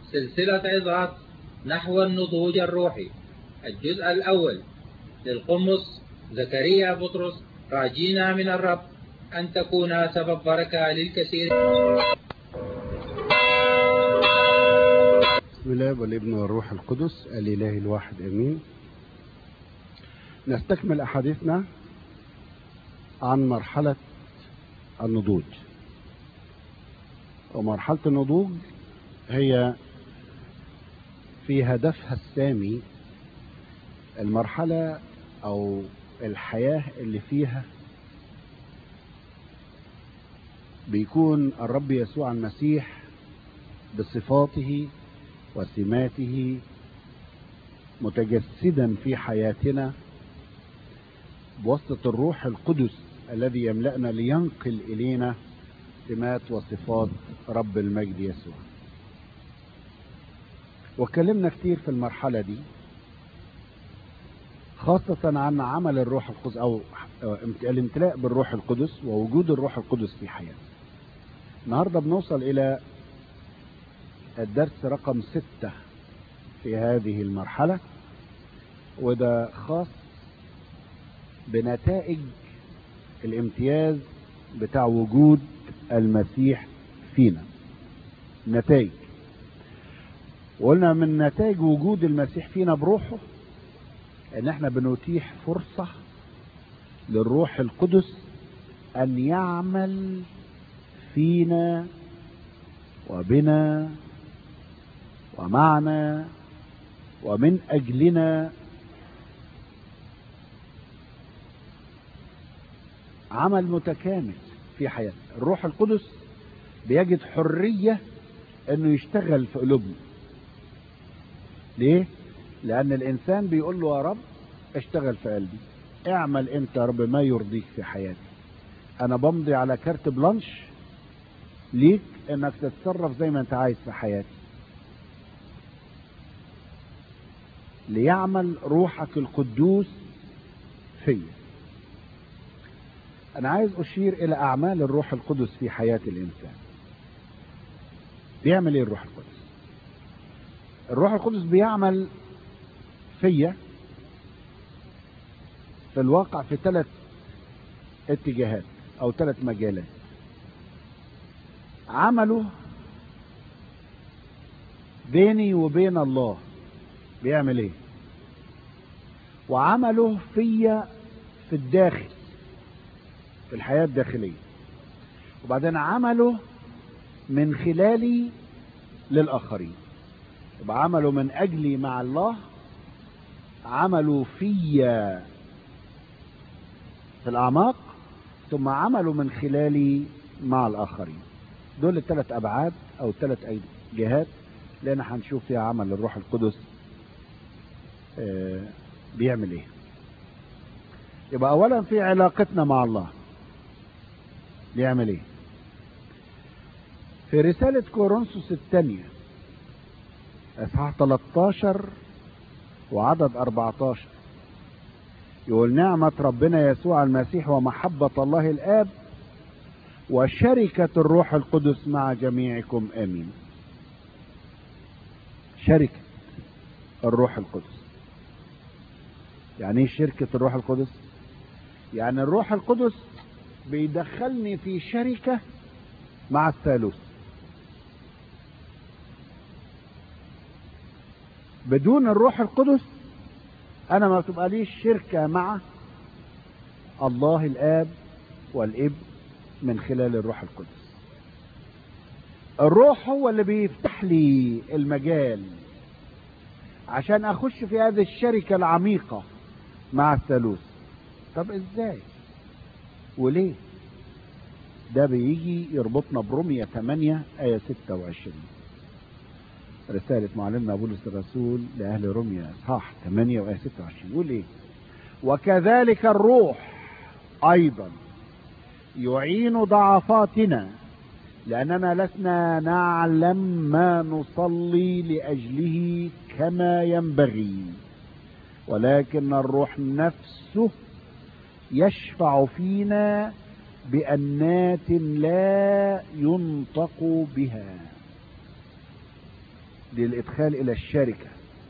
سلسلة عظات نحو النضوج الروحي الجزء الأول للقمص زكريا بطرس راجينا من الرب أن تكون سبب بركة للكثير بسم الله والابن والروح القدس الإله الواحد أمين نستكمل أحاديثنا عن مرحلة النضوج ومرحلة النضوج هي في هدفها السامي المرحلة أو الحياة اللي فيها بيكون الرب يسوع المسيح بصفاته وسماته متجسدا في حياتنا بواسطة الروح القدس الذي يملأنا لينقل إلينا سمات وصفات رب المجد يسوع واتكلمنا كتير في المرحلة دي خاصة عن عمل الروح القدس أو الامتلاء بالروح القدس ووجود الروح القدس في حياتنا النهاردة بنوصل إلى الدرس رقم ستة في هذه المرحلة وده خاص بنتائج الامتياز بتاع وجود المسيح فينا نتائج وقلنا من نتائج وجود المسيح فينا بروحه ان احنا بنتيح فرصة للروح القدس ان يعمل فينا وبنا ومعنا ومن اجلنا عمل متكامل في حياتنا الروح القدس بيجد حرية انه يشتغل في قلوبنا ليه لان الانسان بيقول له يا رب اشتغل في قلبي اعمل انت يا رب ما يرضيك في حياتي انا بمضي على كارت بلانش ليك انك تتصرف زي ما انت عايز في حياتي ليعمل روحك القدوس فيا انا عايز اشير الى اعمال الروح القدس في حياة الانسان بيعمل ايه الروح القدس الروح القدس بيعمل فيا في الواقع في ثلاث اتجاهات او ثلاث مجالات عمله بيني وبين الله بيعمل ايه وعمله فيا في الداخل في الحياة الداخلية وبعدين عمله من خلالي للآخرين يبقى عمله من أجلي مع الله عمله فيا في الأعماق ثم عمله من خلالي مع الآخرين دول الثلاث أبعاد أو الثلاث جهات لأن هنشوف فيها عمل الروح القدس بيعمل ايه يبقى اولا في علاقتنا مع الله بيعمل ايه في رسالة كورنثوس الثانية اصحاح 13 وعدد 14 يقول نعمة ربنا يسوع المسيح ومحبة الله الآب وشركة الروح القدس مع جميعكم آمين شركة الروح القدس يعني ايه شركة الروح القدس يعني الروح القدس بيدخلني في شركة مع الثالوث بدون الروح القدس انا ما تبقى ليش شركة مع الله الاب والابن من خلال الروح القدس الروح هو اللي بيفتح لي المجال عشان اخش في هذه الشركة العميقة مع الثالوث طب ازاي وليه ده بيجي يربطنا برومية 8 آية 26 رسالة معلمنا بولس الرسول لأهل روميا إصحاح 8 وآية 26 يقول إيه؟ وكذلك الروح أيضا يعين ضعفاتنا لأننا لسنا نعلم ما نصلي لأجله كما ينبغي ولكن الروح نفسه يشفع فينا بأنات لا ينطق بها دي الادخال الى الشركة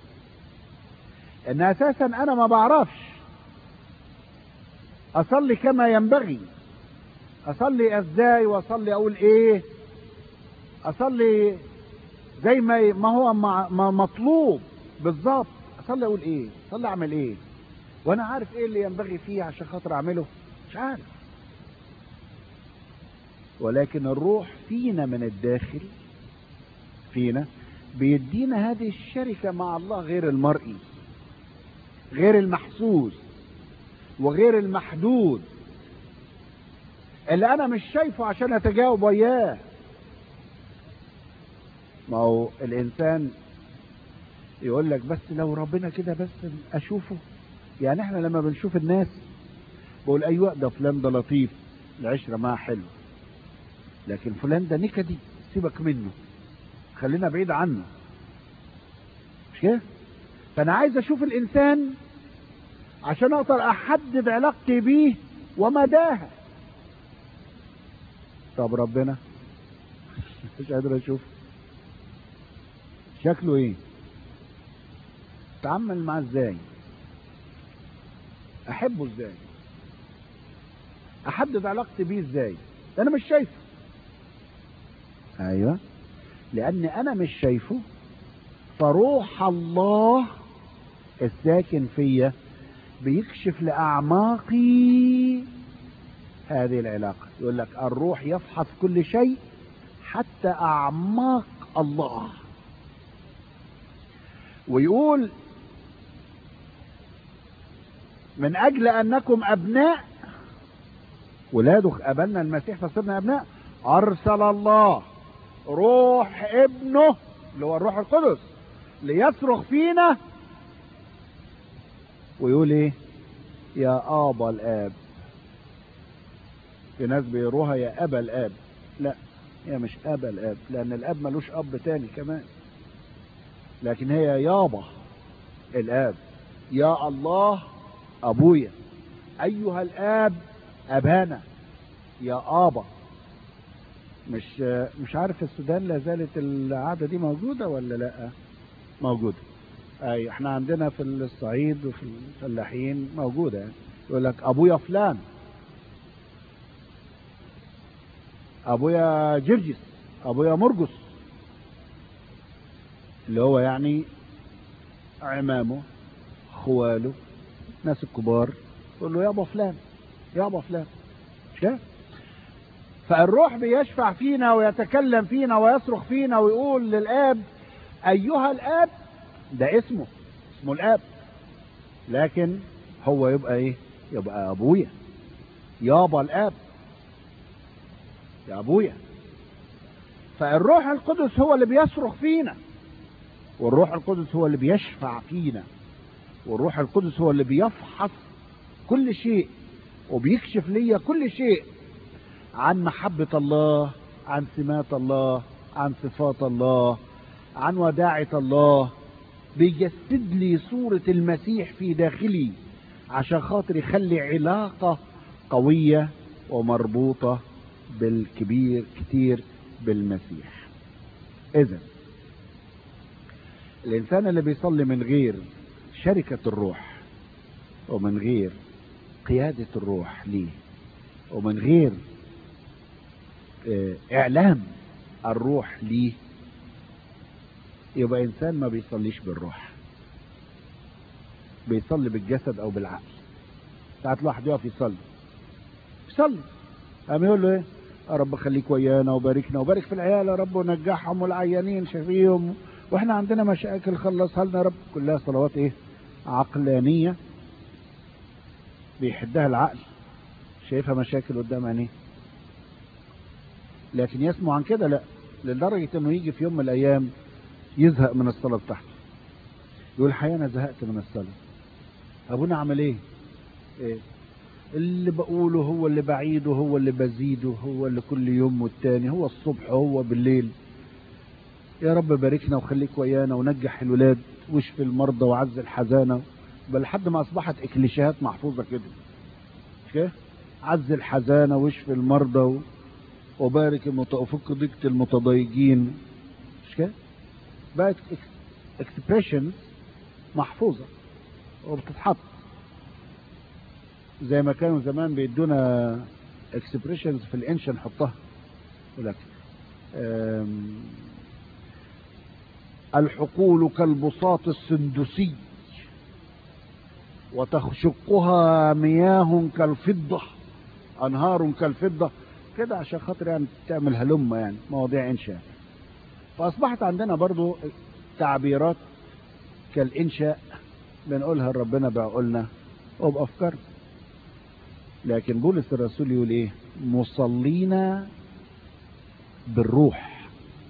ان اساسا انا ما بعرفش اصلي كما ينبغي اصلي ازاي واصلي اقول ايه اصلي زي ما ما هو ما مطلوب بالظبط اصلي اقول ايه اصلي اعمل ايه وانا عارف ايه اللي ينبغي فيه عشان خاطر اعمله مش عارف ولكن الروح فينا من الداخل فينا بيدينا هذه الشركة مع الله غير المرئي غير المحسوس وغير المحدود اللي انا مش شايفه عشان اتجاوب وياه ما هو الانسان يقول لك بس لو ربنا كده بس اشوفه يعني احنا لما بنشوف الناس بقول ايوه ده فلان ده لطيف العشره معاه حلو لكن فلان ده نكدي سيبك منه خلينا بعيد عنه مش كده فانا عايز اشوف الانسان عشان اقدر احدد علاقتي بيه ومداها طب ربنا مش قادر اشوف شكله ايه اتعامل معاه ازاي احبه ازاي احدد علاقتي بيه ازاي انا مش شايفه ايوه لان انا مش شايفه فروح الله الساكن فيا بيكشف لاعماقي هذه العلاقه يقول لك الروح يفحص كل شيء حتى اعماق الله ويقول من اجل انكم ابناء ولاده قبلنا المسيح فصرنا ابناء ارسل الله روح ابنه اللي هو الروح القدس ليصرخ فينا ويقول ايه يا ابا الاب في ناس بيروها يا ابا الاب لا هي مش ابا الاب لان الاب ملوش اب تاني كمان لكن هي يابا الاب يا الله ابويا ايها الاب ابانا يا ابا مش مش عارف في السودان لا زالت العاده دي موجوده ولا لا موجوده اي احنا عندنا في الصعيد وفي الفلاحين موجوده يعني يقول لك ابويا فلان ابويا جرجس ابويا مرجس اللي هو يعني عمامه خواله ناس الكبار يقول له يابا فلان يابا فلان مش كده فالروح بيشفع فينا ويتكلم فينا ويصرخ فينا ويقول للاب ايها الاب ده اسمه اسمه الاب لكن هو يبقى ايه يبقى ابويا يابا الاب يا ابويا فالروح القدس هو اللي بيصرخ فينا والروح القدس هو اللي بيشفع فينا والروح القدس هو اللي بيفحص كل شيء وبيكشف ليا كل شيء عن محبة الله عن سمات الله عن صفات الله عن وداعة الله بيجسد لي صورة المسيح في داخلي عشان خاطر يخلي علاقة قوية ومربوطة بالكبير كتير بالمسيح اذا الانسان اللي بيصلي من غير شركة الروح ومن غير قيادة الروح ليه ومن غير اعلام الروح ليه يبقى انسان ما بيصليش بالروح بيصلي بالجسد او بالعقل ساعات الواحد يقف يصلي يصلي قام يقول له ايه يا رب خليك ويانا وباركنا وبارك في العيال يا رب ونجحهم والعيانين شفيهم واحنا عندنا مشاكل خلصها لنا يا رب كلها صلوات ايه عقلانية بيحدها العقل شايفها مشاكل قدام عينيه لكن يسمع عن كده لا لدرجة انه يجي في يوم من الايام يزهق من الصلاة بتاعته يقول الحقيقة انا زهقت من الصلاة ابونا اعمل ايه, إيه؟ اللي بقوله هو اللي بعيده هو اللي بزيده هو اللي كل يوم والتاني هو الصبح هو بالليل يا رب باركنا وخليك ويانا ونجح الولاد واشفي المرضى وعز الحزانه بل لحد ما اصبحت اكليشيهات محفوظه كده مش كده عز الحزانه واشفي المرضى و... وبارك المت... وفك ضيقه المتضايقين مش كده بقت اكسبريشن محفوظة وبتتحط زي ما كانوا زمان بيدونا اكسبريشنز في الانشا نحطها ولك الحقول كالبساط السندسي وتشقها مياه كالفضة أنهار كالفضة كده عشان خاطر يعني تعمل هلمة يعني مواضيع إنشاء فأصبحت عندنا برضو تعبيرات كالإنشاء بنقولها لربنا بعقولنا وبأفكارنا لكن بولس الرسول يقول إيه مصلين بالروح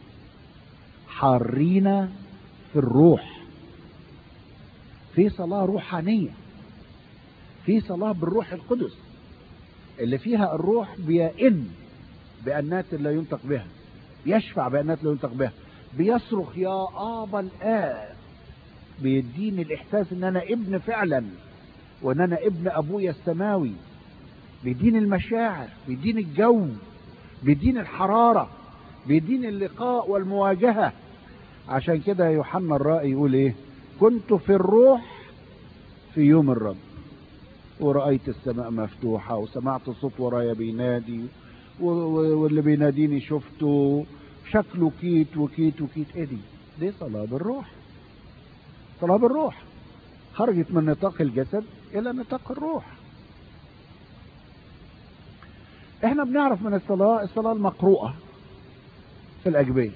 حارين في الروح في صلاة روحانية في صلاة بالروح القدس اللي فيها الروح بيئن بأنات لا ينطق بها يشفع بأنات لا ينطق بها بيصرخ يا آبا الآب بيديني الإحساس إن أنا ابن فعلا وإن أنا ابن أبويا السماوي بيديني المشاعر بيديني الجو بيديني الحرارة بيديني اللقاء والمواجهة عشان كده يوحنا الرائي يقول ايه كنت في الروح في يوم الرب ورأيت السماء مفتوحة وسمعت صوت ورايا بينادي واللي بيناديني شفته شكله كيت وكيت وكيت ايه دي دي صلاة بالروح صلاة بالروح خرجت من نطاق الجسد الى نطاق الروح احنا بنعرف من الصلاة الصلاة المقروءة في الأجبية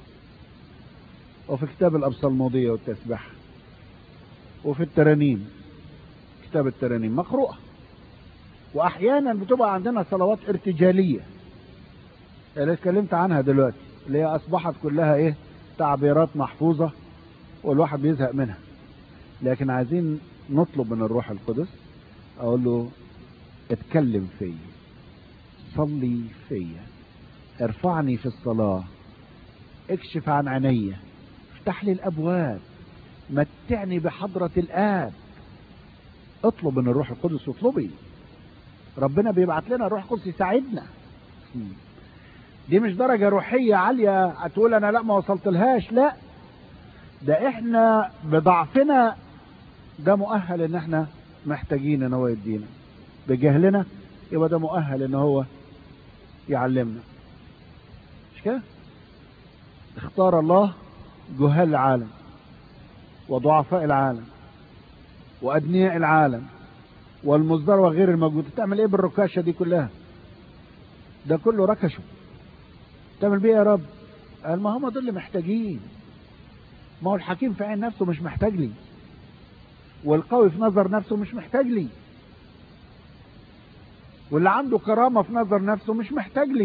وفي كتاب الأبصالمودية والتسبيح وفي الترانيم كتاب الترانيم مقروءة وأحيانا بتبقى عندنا صلوات ارتجالية اللي اتكلمت عنها دلوقتي اللي هي أصبحت كلها إيه تعبيرات محفوظة والواحد بيزهق منها لكن عايزين نطلب من الروح القدس أقول له اتكلم فيا صلي فيا ارفعني في الصلاة اكشف عن عيني افتح لي الابواب متعني بحضرة الاب اطلب من الروح القدس اطلبي ربنا بيبعت لنا الروح القدس يساعدنا دي مش درجة روحية عالية هتقول انا لا ما وصلت لهاش لا ده احنا بضعفنا ده مؤهل ان احنا محتاجين ان هو يدينا بجهلنا يبقى ده مؤهل ان هو يعلمنا مش كده اختار الله جهال العالم وضعفاء العالم وأدنياء العالم والمصدر وغير الموجود تعمل ايه بالركاشة دي كلها ده كله ركشه تعمل بيه يا رب قال ما هم دول اللي محتاجين ما هو الحكيم في عين نفسه مش محتاج لي والقوي في نظر نفسه مش محتاج لي واللي عنده كرامة في نظر نفسه مش محتاج لي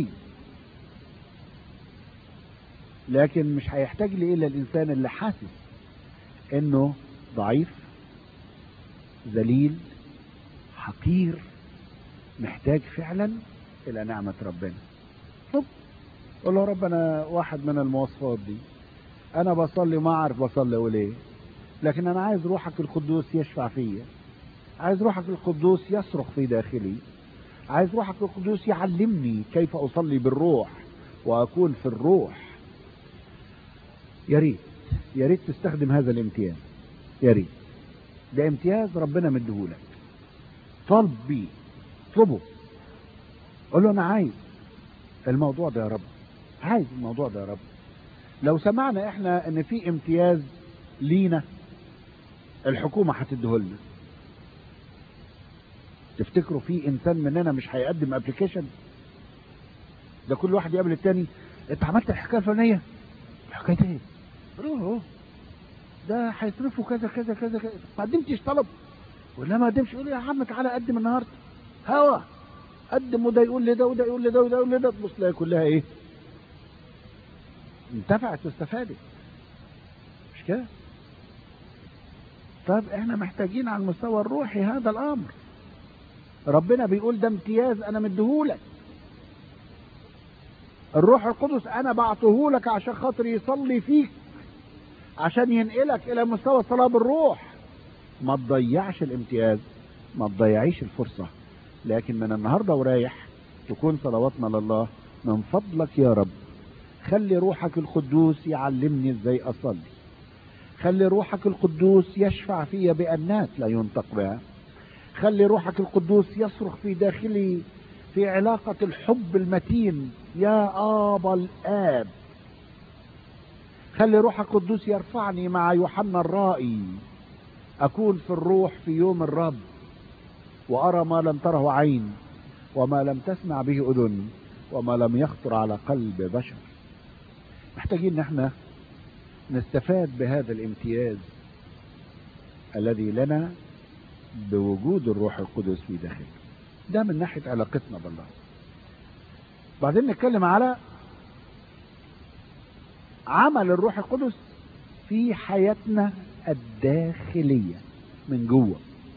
لكن مش هيحتاج لي الا الانسان اللي حاسس انه ضعيف ذليل حقير محتاج فعلا الى نعمة ربنا طب قول له رب انا واحد من المواصفات دي انا بصلي ما اعرف بصلي اقول ايه لكن انا عايز روحك القدوس يشفع فيا عايز روحك القدوس يصرخ في داخلي عايز روحك القدوس يعلمني كيف اصلي بالروح واكون في الروح يا ريت يا ريت تستخدم هذا الامتياز يا ريت ده امتياز ربنا مديهولك طلب بيه اطلبه قول له انا عايز الموضوع ده يا رب عايز الموضوع ده يا رب لو سمعنا احنا ان في امتياز لينا الحكومه هتديهولنا تفتكروا في انسان مننا مش هيقدم ابلكيشن ده كل واحد يقابل التاني انت عملت الحكايه الفلانيه الحكايه ايه روح ده هيصرفوا كذا كذا كذا كذا ما قدمتش طلب ولا ما قدمش يقول يا عم تعالى قدم النهارده هوا قدم وده يقول لي ده وده يقول لي ده وده يقول لي ده تبص تلاقي كلها ايه انتفعت واستفادت مش كده طب احنا محتاجين على المستوى الروحي هذا الامر ربنا بيقول ده امتياز انا مديهولك الروح القدس انا بعطيهولك عشان خاطر يصلي فيك عشان ينقلك الى مستوى الصلاه بالروح ما تضيعش الامتياز ما تضيعيش الفرصه لكن من النهارده ورايح تكون صلواتنا لله من فضلك يا رب خلي روحك القدوس يعلمني ازاي اصلي خلي روحك القدوس يشفع في بأنات لا ينطق بها خلي روحك القدوس يصرخ في داخلي في علاقة الحب المتين يا آبا الآب خلي روحك القدوس يرفعني مع يوحنا الرائي أكون في الروح في يوم الرب وأرى ما لم تره عين وما لم تسمع به أذن وما لم يخطر على قلب بشر محتاجين ان احنا نستفاد بهذا الامتياز الذي لنا بوجود الروح القدس في داخلنا ده من ناحية علاقتنا بالله بعدين نتكلم على عمل الروح القدس في حياتنا الداخلية من جوه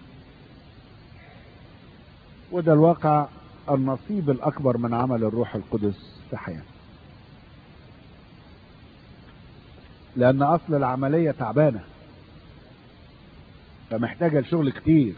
وده الواقع النصيب الأكبر من عمل الروح القدس في حياتنا لأن أصل العملية تعبانة فمحتاجة لشغل كتير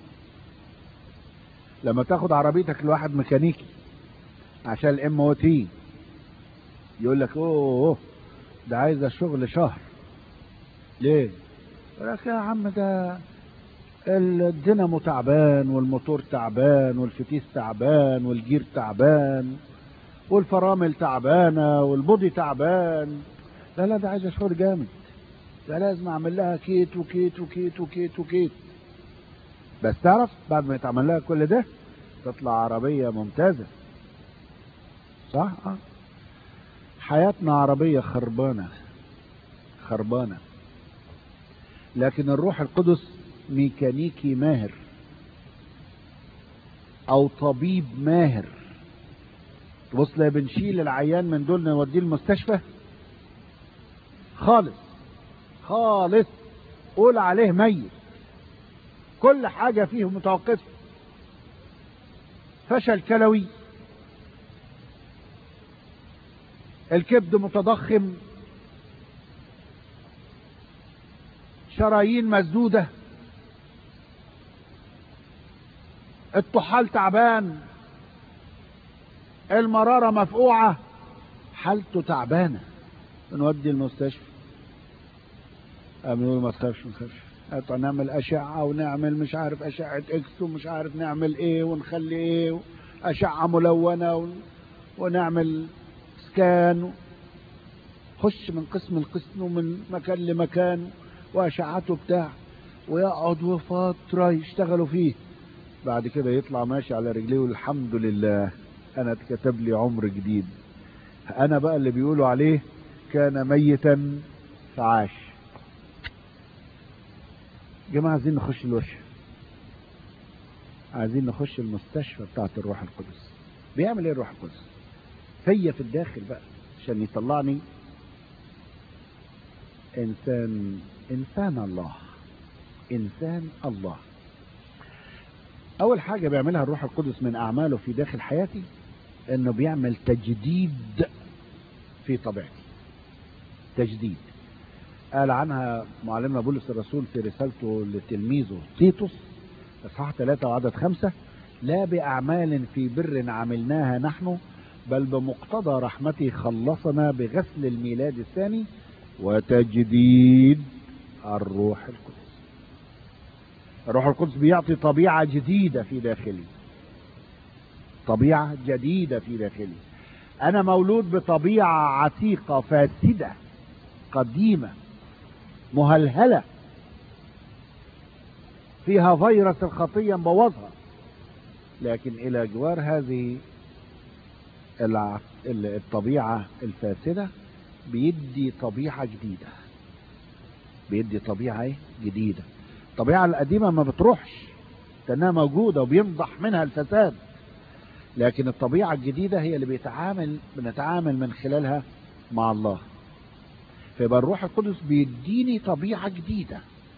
لما تاخد عربيتك لواحد ميكانيكي عشان الام او تي يقول لك اوه ده عايزه شغل شهر ليه؟ يقول لك يا عم ده الدينامو تعبان والموتور تعبان والفتيس تعبان والجير تعبان والفرامل تعبانه والبودي تعبان لا لا ده عايزه شغل جامد ده لازم اعمل لها كيت وكيت وكيت وكيت وكيت بس تعرف بعد ما يتعمل لها كل ده تطلع عربية ممتازة صح اه حياتنا عربية خربانة خربانة لكن الروح القدس ميكانيكي ماهر او طبيب ماهر تبص لا بنشيل العيان من دول نوديه المستشفى خالص خالص قول عليه ميت كل حاجة فيه متوقفة فشل كلوي الكبد متضخم شرايين مسدودة الطحال تعبان المرارة مفقوعة حالته تعبانة نودي المستشفى قالوا ما تخافش ما تخافش نعمل أشعة ونعمل مش عارف أشعة إكس ومش عارف نعمل إيه ونخلي إيه أشعة ملونة ون... ونعمل سكان خش من قسم لقسم ومن مكان لمكان وأشعته بتاع ويقعد فترة يشتغلوا فيه بعد كده يطلع ماشي على رجليه والحمد لله أنا اتكتب لي عمر جديد أنا بقى اللي بيقولوا عليه كان ميتا فعاش جماعة عايزين نخش الوش عايزين نخش المستشفى بتاعت الروح القدس بيعمل ايه الروح القدس فيا في الداخل بقى عشان يطلعني انسان انسان الله انسان الله اول حاجة بيعملها الروح القدس من اعماله في داخل حياتي انه بيعمل تجديد في طبيعتي تجديد قال عنها معلمنا بولس الرسول في رسالته لتلميذه تيتوس اصحاح 3 وعدد خمسة لا بأعمال في بر عملناها نحن بل بمقتضى رحمته خلصنا بغسل الميلاد الثاني وتجديد الروح القدس الروح القدس بيعطي طبيعة جديدة في داخلي طبيعة جديدة في داخلي أنا مولود بطبيعة عتيقة فاسدة قديمة مهلهلة فيها فيروس الخطية مبوظها لكن إلى جوار هذه الطبيعة الفاسدة بيدي طبيعة جديدة بيدي طبيعة جديدة الطبيعة القديمة ما بتروحش لأنها موجودة وبينضح منها الفساد لكن الطبيعة الجديدة هي اللي بيتعامل بنتعامل من خلالها مع الله فيبقى الروح القدس بيديني طبيعة جديدة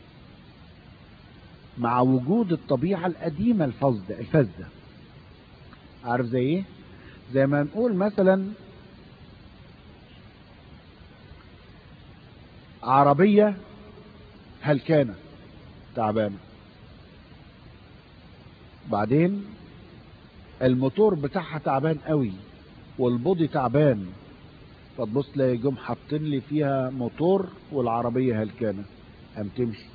مع وجود الطبيعة القديمة الفاسدة الفاسدة عارف زي ايه؟ زي ما نقول مثلا عربية هلكانة تعبانة بعدين الموتور بتاعها تعبان قوي والبودي تعبان فتبص تلاقي جم حاطين لي فيها موتور والعربية هلكانة قام تمشي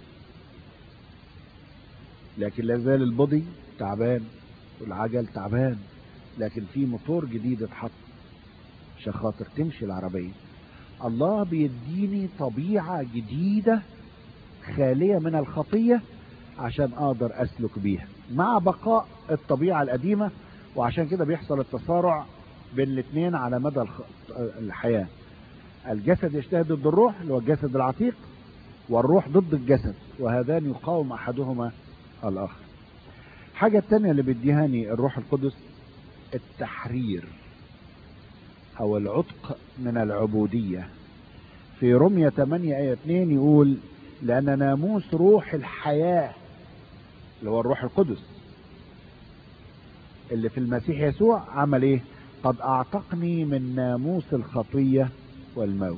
لكن لا زال البودي تعبان والعجل تعبان لكن في موتور جديد اتحط عشان خاطر تمشي العربية الله بيديني طبيعة جديدة خالية من الخطية عشان اقدر اسلك بيها مع بقاء الطبيعة القديمة وعشان كده بيحصل التصارع بين الاثنين على مدى الخ... الحياة الجسد يجتهد ضد الروح اللي هو الجسد العتيق والروح ضد الجسد وهذان يقاوم احدهما الاخر حاجة التانية اللي بيديهاني الروح القدس التحرير او العتق من العبودية في رمية 8 آية 2 يقول لأن ناموس روح الحياة اللي هو الروح القدس اللي في المسيح يسوع عمل ايه قد اعتقني من ناموس الخطية والموت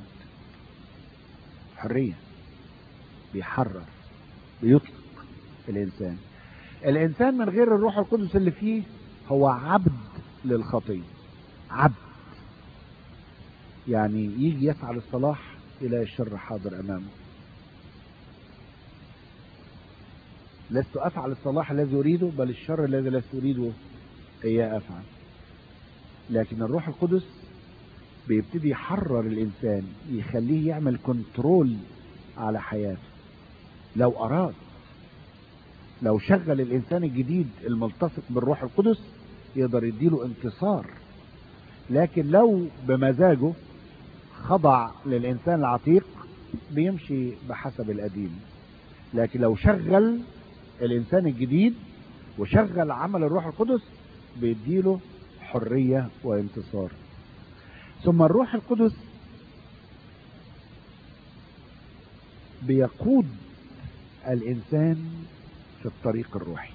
حرية بيحرر بيطلق الانسان الانسان من غير الروح القدس اللي فيه هو عبد للخطية عبد يعني يجي يفعل الصلاح الى الشر حاضر امامه لست افعل الصلاح الذي اريده بل الشر الذي لست اريده اياه افعل لكن الروح القدس بيبتدي يحرر الانسان يخليه يعمل كنترول على حياته لو اراد لو شغل الانسان الجديد الملتصق بالروح القدس يقدر يديله انتصار لكن لو بمزاجه خضع للانسان العتيق بيمشي بحسب القديم لكن لو شغل الانسان الجديد وشغل عمل الروح القدس بيديله حرية وانتصار ثم الروح القدس بيقود الانسان في الطريق الروحي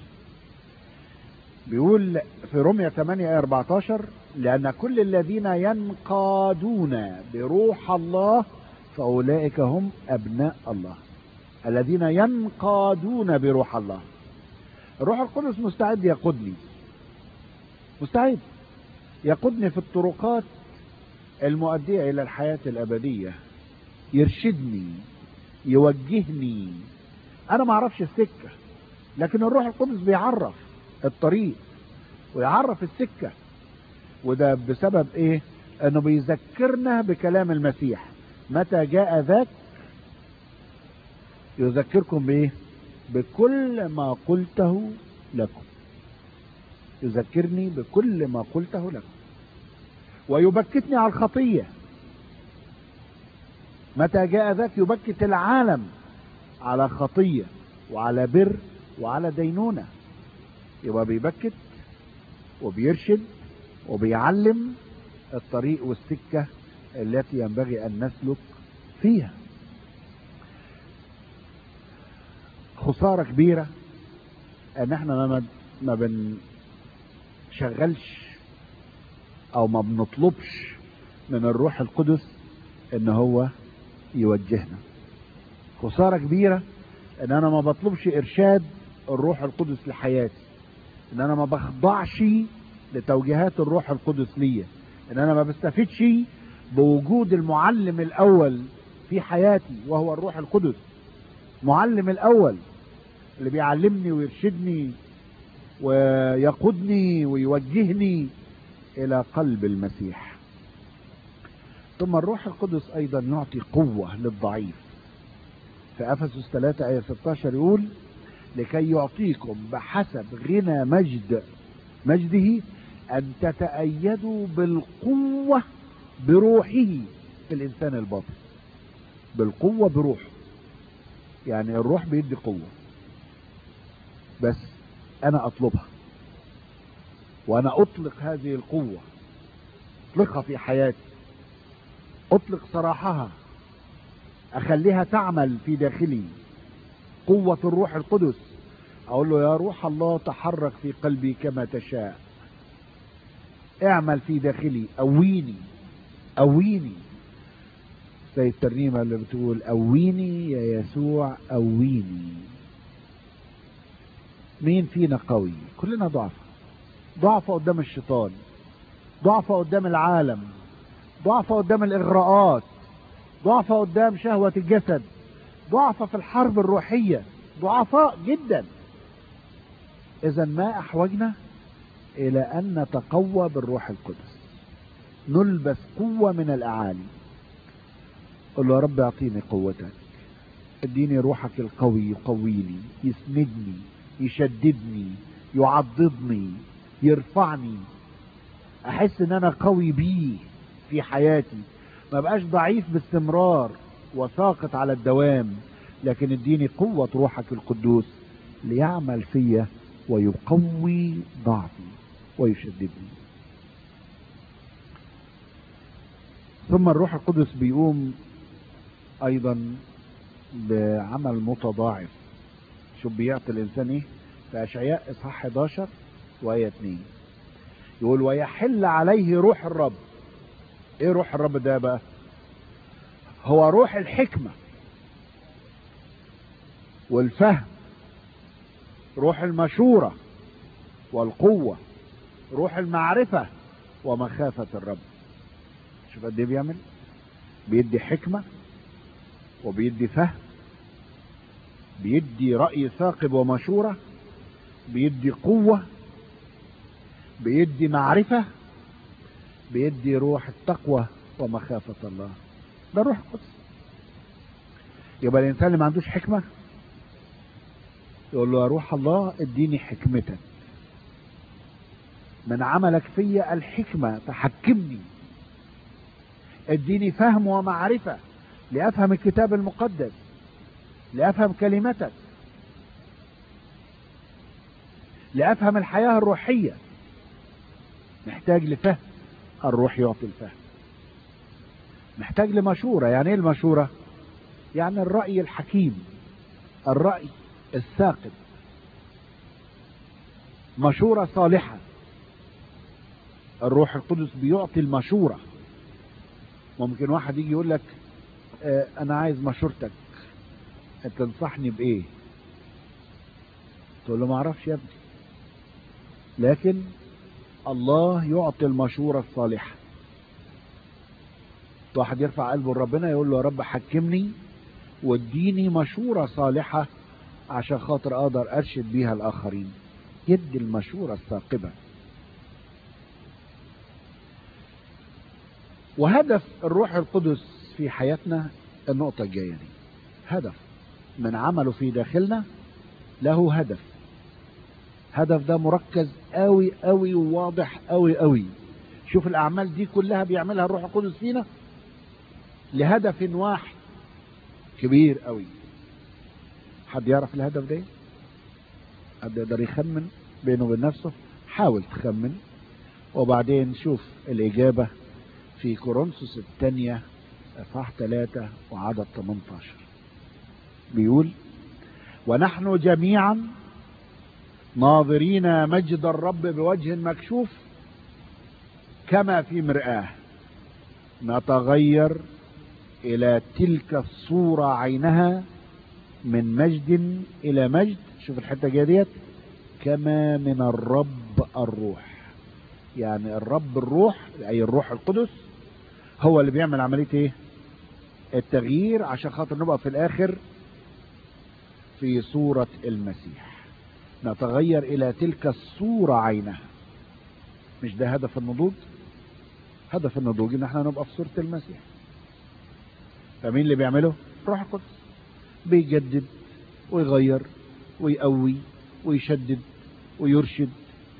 بيقول في رمية 8 آية 14 لأن كل الذين ينقادون بروح الله فأولئك هم أبناء الله الذين ينقادون بروح الله الروح القدس مستعد يقودني مستعد يقودني في الطرقات المؤدية إلى الحياة الأبدية يرشدني يوجهني أنا ما أعرفش السكة لكن الروح القدس بيعرف الطريق ويعرف السكة وده بسبب ايه انه بيذكرنا بكلام المسيح متى جاء ذاك يذكركم بايه بكل ما قلته لكم يذكرني بكل ما قلته لكم ويبكتني على الخطية متى جاء ذاك يبكت العالم على خطية وعلى بر وعلى دينونة يبقى بيبكت وبيرشد وبيعلم الطريق والسكة التي ينبغي أن نسلك فيها خسارة كبيرة ان احنا ما ما بنشغلش او ما بنطلبش من الروح القدس ان هو يوجهنا خسارة كبيرة ان انا ما بطلبش ارشاد الروح القدس لحياتي ان انا ما بخضعش لتوجيهات الروح القدس ليا ان انا ما بستفدش بوجود المعلم الاول في حياتي وهو الروح القدس معلم الاول اللي بيعلمني ويرشدني ويقودني ويوجهني الى قلب المسيح ثم الروح القدس ايضا يعطي قوة للضعيف في افسس 3 ايه 16 يقول لكي يعطيكم بحسب غنى مجد مجده ان تتأيدوا بالقوة بروحه في الانسان الباطن بالقوة بروحه يعني الروح بيدي قوة بس انا اطلبها وانا اطلق هذه القوة اطلقها في حياتي اطلق سراحها اخليها تعمل في داخلي قوة الروح القدس اقول له يا روح الله تحرك في قلبي كما تشاء اعمل في داخلي قويني قويني زي الترنيمة اللي بتقول قويني يا يسوع قويني مين فينا قوي كلنا ضعف ضعف قدام الشيطان ضعف قدام العالم ضعفة قدام الإغراءات ضعفة قدام شهوة الجسد ضعفة في الحرب الروحية ضعفاء جدا إذا ما أحوجنا إلى أن نتقوى بالروح القدس نلبس قوة من الأعالي قل له يا رب اعطيني قوتك اديني روحك القوي يقويني يسندني يشددني يعضدني يرفعني احس ان انا قوي بيه في حياتي ما بقاش ضعيف باستمرار وساقط على الدوام لكن اديني قوة روحك القدوس ليعمل فيا ويقوي ضعفي ويشددني ثم الروح القدس بيقوم ايضا بعمل متضاعف شوف بيعطي الانسان ايه في اشعياء اصحاح 11 وايه 2 يقول ويحل عليه روح الرب ايه روح الرب ده بقى هو روح الحكمة والفهم روح المشورة والقوة روح المعرفة ومخافة الرب شوف قد ايه بيعمل بيدي حكمة وبيدي فهم بيدي رأي ثاقب ومشورة بيدي قوة بيدي معرفة بيدي روح التقوى ومخافة الله ده الروح القدس يبقى الإنسان اللي ما عندوش حكمة يقول له يا روح الله اديني حكمتك من عملك فيا الحكمة تحكمني اديني فهم ومعرفة لأفهم الكتاب المقدس لأفهم كلمتك لأفهم الحياة الروحية محتاج لفهم الروح يعطي الفهم محتاج لمشورة يعني ايه المشورة يعني الرأي الحكيم الرأي الثاقب مشورة صالحة الروح القدس بيعطي المشورة ممكن واحد يجي يقول لك اه انا عايز مشورتك تنصحني بايه تقول له ما اعرفش يا ابني لكن الله يعطي المشورة الصالحة واحد يرفع قلبه لربنا يقول له يا رب حكمني واديني مشورة صالحة عشان خاطر اقدر ارشد بيها الاخرين يدي المشورة الثاقبة وهدف الروح القدس في حياتنا النقطة الجاية دي هدف من عمله في داخلنا له هدف هدف ده مركز قوي قوي وواضح قوي قوي شوف الاعمال دي كلها بيعملها الروح القدس فينا لهدف واحد كبير قوي حد يعرف الهدف ده حد يقدر يخمن بينه وبين نفسه حاول تخمن وبعدين شوف الإجابة في كورنثوس الثانية اصحاح 3 وعدد 18 بيقول ونحن جميعا ناظرين مجد الرب بوجه مكشوف كما في مرآة نتغير إلى تلك الصورة عينها من مجد إلى مجد شوف الحتة جاية ديت كما من الرب الروح يعني الرب الروح أي الروح القدس هو اللي بيعمل عملية ايه التغيير عشان خاطر نبقى في الآخر في صورة المسيح نتغير إلى تلك الصورة عينها مش ده هدف النضوج هدف النضوج ان احنا نبقى في صورة المسيح فمين اللي بيعمله روح القدس بيجدد ويغير ويقوي ويشدد ويرشد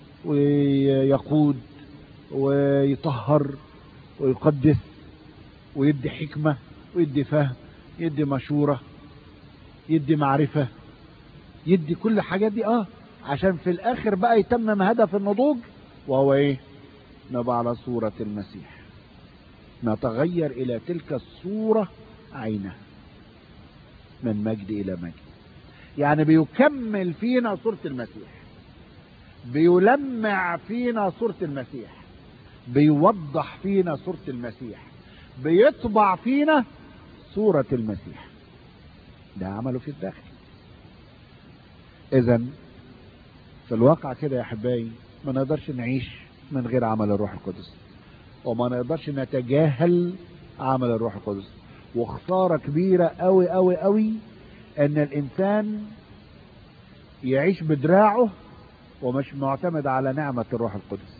ويقود ويطهر ويقدس ويدي حكمة ويدي فهم يدي مشورة يدي معرفة يدي كل الحاجات دي اه عشان في الاخر بقى يتمم هدف النضوج وهو ايه نبقى على صورة المسيح نتغير الى تلك الصورة عينها من مجد الى مجد يعني بيكمل فينا صورة المسيح بيلمع فينا صورة المسيح بيوضح فينا صورة المسيح بيطبع فينا صورة المسيح ده عمله في الداخل اذا في الواقع كده يا احبائي ما نقدرش نعيش من غير عمل الروح القدس وما نقدرش نتجاهل عمل الروح القدس وخسارة كبيرة قوي قوي قوي ان الانسان يعيش بدراعه ومش معتمد على نعمة الروح القدس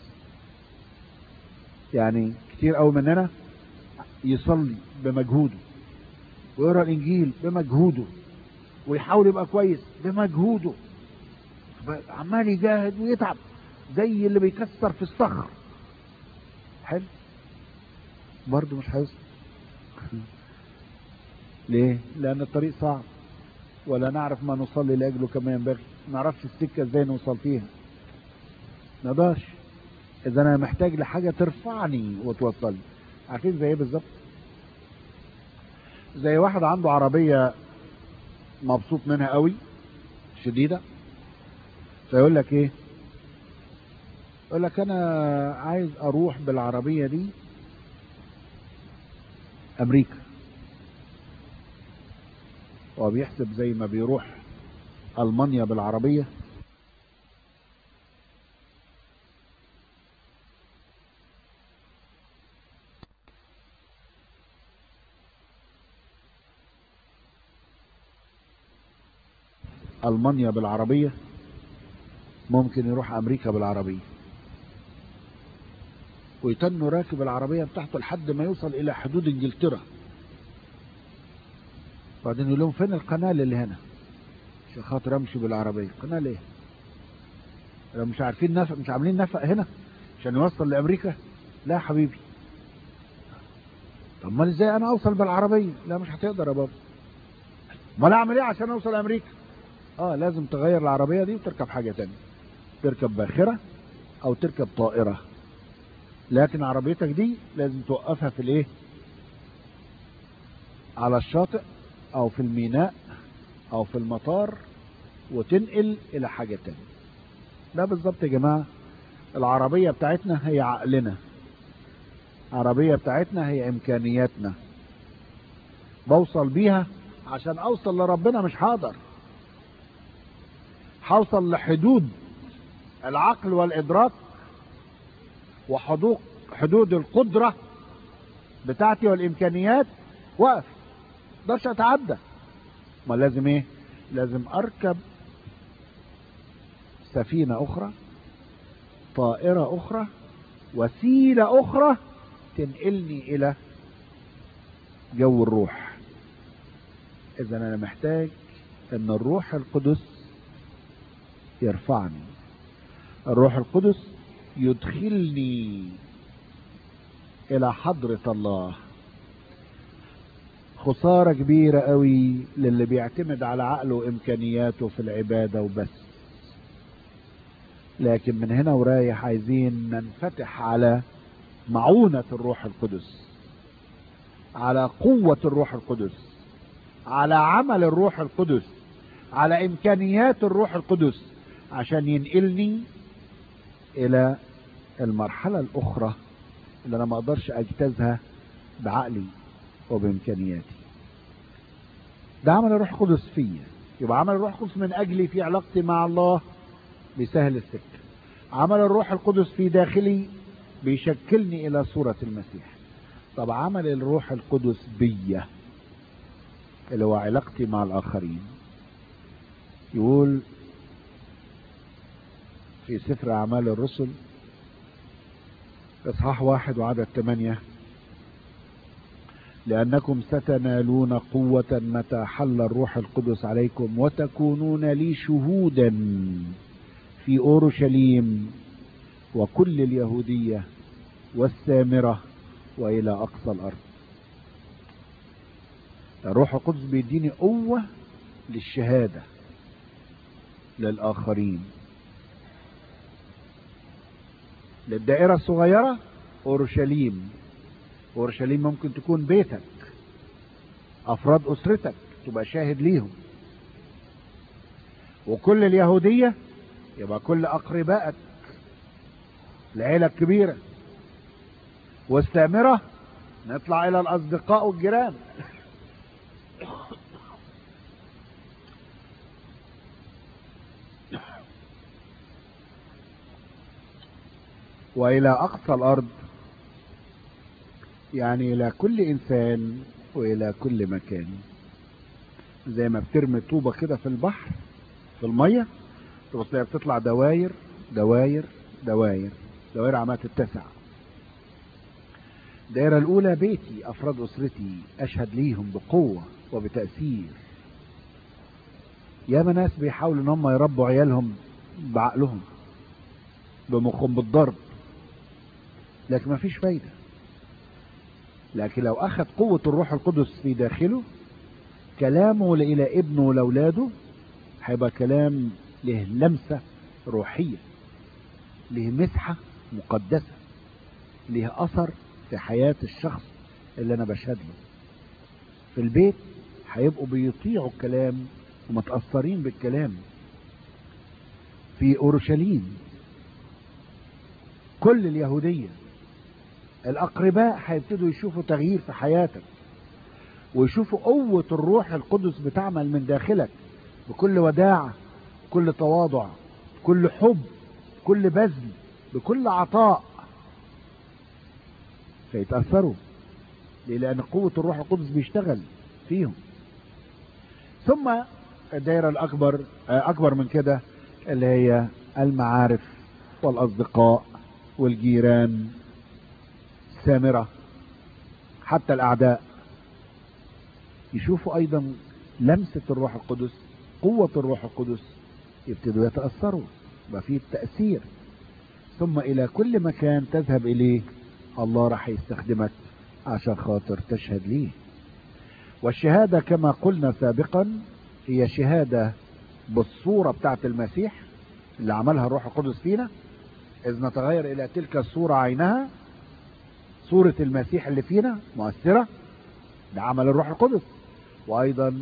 يعني كتير قوي مننا يصلي بمجهوده ويقرا الانجيل بمجهوده ويحاول يبقى كويس بمجهوده عمال يجاهد ويتعب زي اللي بيكسر في الصخر حلو برضه مش هيوصل ليه لان الطريق صعب ولا نعرف ما نصلي لاجله كما ينبغي ما نعرفش السكه ازاي نوصل فيها ما نقدرش اذا انا محتاج لحاجه ترفعني وتوصلني عارفين زي ايه بالظبط زي واحد عنده عربيه مبسوط منها قوي شديده فيقول لك ايه يقول لك انا عايز اروح بالعربيه دي امريكا هو بيحسب زي ما بيروح المانيا بالعربيه المانيا بالعربيه ممكن يروح امريكا بالعربيه ويتنوا راكب العربيه بتاعته لحد ما يوصل الى حدود انجلترا بعدين يقول لهم فين القناه اللي هنا عشان خاطر امشي بالعربيه قناه ليه لو مش عارفين نفق مش عاملين نفق هنا عشان يوصل لامريكا لا يا حبيبي طب امال ازاي انا اوصل بالعربيه لا مش هتقدر يا بابا امال اعمل ايه عشان اوصل امريكا اه لازم تغير العربيه دي وتركب حاجه تانية تركب باخره او تركب طائره لكن عربيتك دي لازم توقفها في الايه على الشاطئ او في الميناء او في المطار وتنقل الى حاجه تانية ده بالظبط يا جماعه العربيه بتاعتنا هي عقلنا العربيه بتاعتنا هي امكانياتنا بوصل بيها عشان اوصل لربنا مش هقدر هوصل لحدود العقل والادراك وحدود حدود القدره بتاعتي والامكانيات واقف مقدرش اتعدى ما لازم ايه لازم اركب سفينه اخرى طائره اخرى وسيله اخرى تنقلني الى جو الروح اذا انا محتاج ان الروح القدس يرفعني الروح القدس يدخلني الى حضرة الله خسارة كبيرة قوي للي بيعتمد على عقله وامكانياته في العبادة وبس لكن من هنا ورايح عايزين ننفتح على معونة الروح القدس على قوة الروح القدس على عمل الروح القدس على امكانيات الروح القدس عشان ينقلني الى المرحلة الاخرى اللي انا ما اقدرش اجتازها بعقلي وبامكانياتي ده عمل الروح القدس فيا يبقى عمل الروح القدس من اجلي في علاقتي مع الله بيسهل السكة عمل الروح القدس في داخلي بيشكلني الى صورة المسيح طب عمل الروح القدس بيا اللي هو علاقتي مع الاخرين يقول في سفر اعمال الرسل اصحاح واحد وعدد ثمانية لأنكم ستنالون قوة متى حل الروح القدس عليكم وتكونون لي شهودا في أورشليم وكل اليهودية والسامرة وإلى أقصى الأرض الروح القدس بيديني قوة للشهادة للآخرين للدائرة الصغيرة أورشليم أورشليم ممكن تكون بيتك أفراد أسرتك تبقى شاهد ليهم وكل اليهودية يبقى كل أقربائك العيلة الكبيرة والسامرة نطلع إلى الأصدقاء والجيران والى اقصى الارض يعني إلى كل إنسان وإلى كل مكان زي ما بترمي طوبة كده في البحر في المية تبص تلاقيها بتطلع دواير دواير دواير دواير عمالة تتسع الدائرة الأولى بيتي أفراد أسرتي أشهد ليهم بقوة وبتأثير ياما ناس بيحاولوا ان هم يربوا عيالهم بعقلهم بمخهم بالضرب لكن ما فيش فايدة لكن لو أخذ قوة الروح القدس في داخله كلامه إلى ابنه ولأولاده هيبقى كلام له لمسة روحية له مسحة مقدسة له أثر في حياة الشخص اللي أنا بشهد له في البيت هيبقوا بيطيعوا الكلام ومتأثرين بالكلام في أورشليم كل اليهودية الأقرباء هيبتدوا يشوفوا تغيير في حياتك ويشوفوا قوة الروح القدس بتعمل من داخلك بكل وداعة بكل تواضع بكل حب بكل بذل بكل عطاء فيتأثروا ليه؟ لأن قوة الروح القدس بيشتغل فيهم ثم الدائرة الأكبر أكبر من كده اللي هي المعارف والأصدقاء والجيران السامرة حتى الأعداء يشوفوا أيضا لمسة الروح القدس قوة الروح القدس يبتدوا يتأثروا يبقى فيه تأثير ثم إلى كل مكان تذهب إليه الله راح يستخدمك عشان خاطر تشهد ليه والشهادة كما قلنا سابقا هي شهادة بالصورة بتاعت المسيح اللي عملها الروح القدس فينا إذ نتغير إلى تلك الصورة عينها صورة المسيح اللي فينا مؤثرة ده عمل الروح القدس وأيضا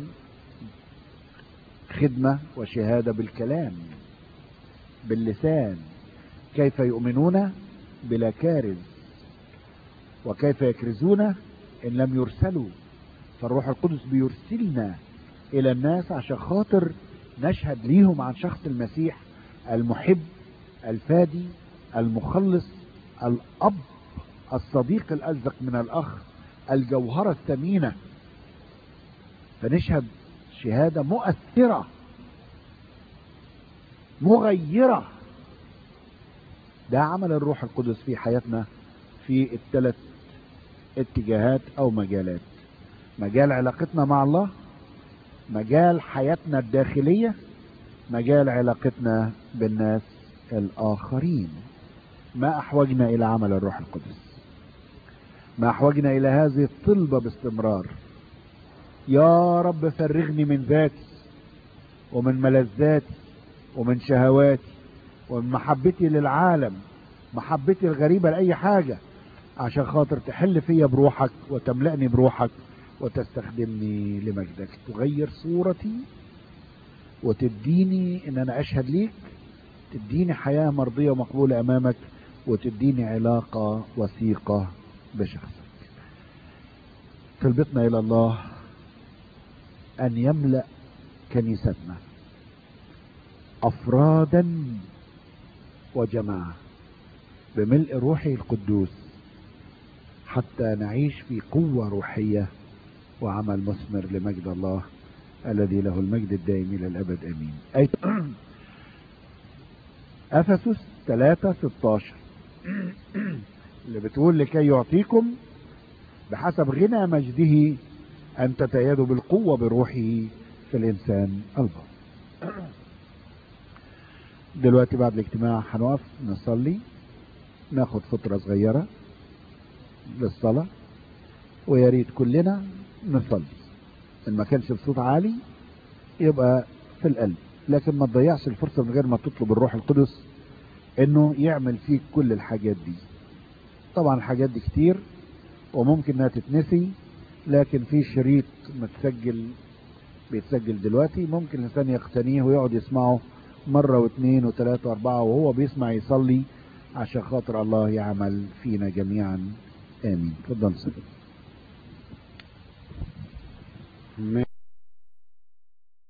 خدمة وشهادة بالكلام باللسان كيف يؤمنون بلا كارز وكيف يكرزون إن لم يرسلوا فالروح القدس بيرسلنا إلى الناس عشان خاطر نشهد ليهم عن شخص المسيح المحب الفادي المخلص الأب الصديق الألزق من الأخ الجوهرة الثمينة فنشهد شهادة مؤثرة مغيرة ده عمل الروح القدس في حياتنا في الثلاث اتجاهات او مجالات مجال علاقتنا مع الله مجال حياتنا الداخلية مجال علاقتنا بالناس الاخرين ما احوجنا الى عمل الروح القدس ما احوجنا الى هذه الطلبة باستمرار يا رب فرغني من ذاتي ومن ملذاتي ومن شهواتي ومن محبتي للعالم محبتي الغريبة لأي حاجة عشان خاطر تحل فيا بروحك وتملأني بروحك وتستخدمني لمجدك تغير صورتي وتديني ان انا اشهد ليك تديني حياة مرضية ومقبولة امامك وتديني علاقة وثيقة بشخصك طلبتنا الى الله ان يملأ كنيستنا افرادا وجماعة بملء روحه القدوس حتى نعيش في قوة روحية وعمل مثمر لمجد الله الذي له المجد الدائم إلى الأبد أمين أي أفسس 3 16 اللي بتقول لكي يعطيكم بحسب غنى مجده أن تتيادوا بالقوة بروحه في الإنسان الباطن دلوقتي بعد الاجتماع هنقف نصلي ناخد فترة صغيرة للصلاة ويا ريت كلنا نصلي ان ما كانش بصوت عالي يبقى في القلب لكن ما تضيعش الفرصة من غير ما تطلب الروح القدس انه يعمل فيك كل الحاجات دي طبعا الحاجات دي كتير وممكن انها تتنسي لكن في شريط متسجل بيتسجل دلوقتي ممكن الانسان يقتنيه ويقعد يسمعه مرة واثنين وثلاثة واربعة وهو بيسمع يصلي عشان خاطر الله يعمل فينا جميعا امين تفضل سيدي